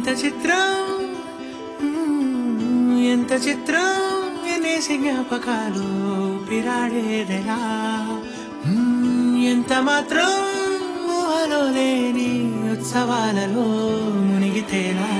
చిత్రం మ్మ్, ఎంత చిత్రం ఎనేసి జ్ఞాపకాలు పిరాడేదెలా మ్మ్, ఎంత మాత్రం ఊహలో లేని ఉత్సవాలలో మునిగితేలా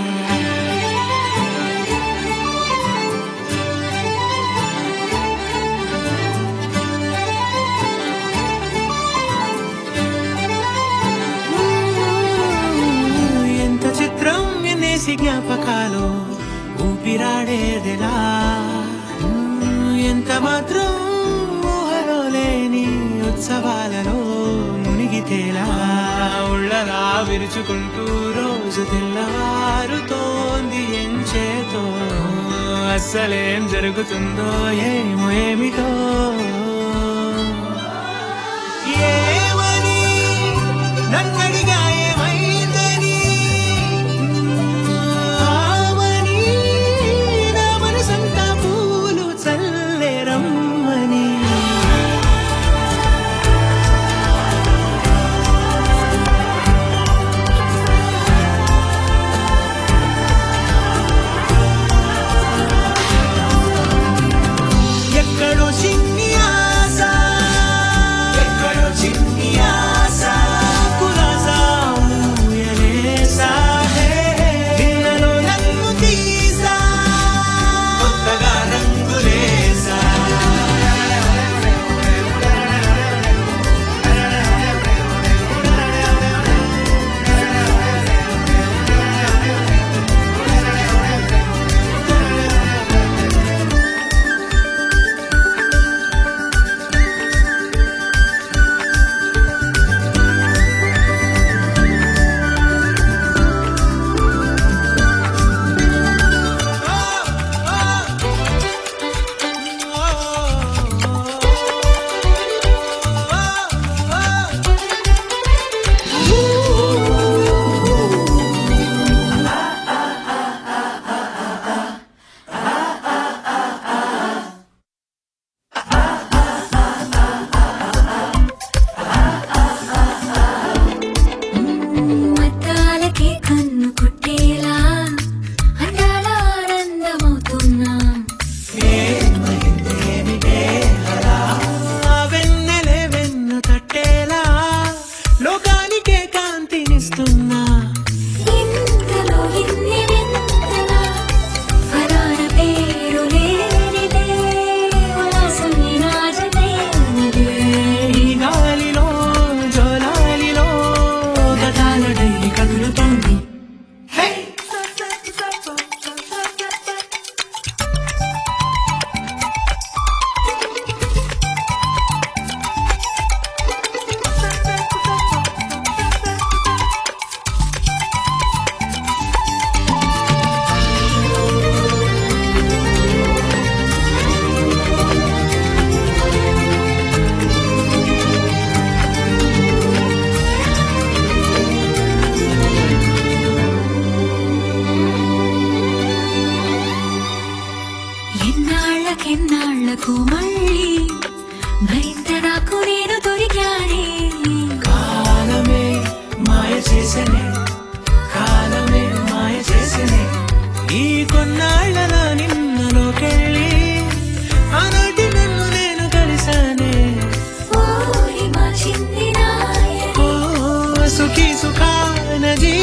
ఎంత చిత్రం ఎన్నేసి జ్ఞాపకాలు ఊపిరాడేదిలా మ్మ్, ఎంత మాత్రం ఊహలో లేని ఉత్సవాలలో మునిగితేలా ఉళ్ళలా విరుచుకుంటూ రోజు తెల్లవారుతోంది ఎంచేతో అస్సలేం జరుగుతుందో ఏమో ఏమిటో ఏమని నన్నడిగా ఏమైందని ఆమని నా మనసంతా పూలు చల్లేరమ్మని ఎక్కడో చిన్ని ఆశ ఎక్కడో చిన్ని ఆశ కులాసా ఊయలేసా నిన్నలో నన్ను తీసా కొత్తగా రంగులేసా మతాలకి కన్ను కుట్టేలా అందాల ఆనందమవుతున్నా వెన్నెలే వెన్ను తట్టేలా లోకానికే కాంతినిస్తున్నా ఇంతలో ఇన్ని వింతలా ఫలాన పేరు లేనిదే ఉల్లాసం రాజనేనిదే ఈ గాలిలో జోలాలిలో గతాల డైరీ కదులుతోంది హే! ఎన్నాళ్ళకెన్నాళ్ళకు మళ్ళీ మరింత నాకు నేను దొరికానే కాలమే మాయ చేసనే కాలమే మాయ చేసనే ఈ కొన్నాళ్ళలా నిన్నలోకెళ్ళి ఆనాటి నన్ను నేను కలిసానే ఓరి మా చిన్ని నాయనే ఓ సుఖీ సుఖాన జీ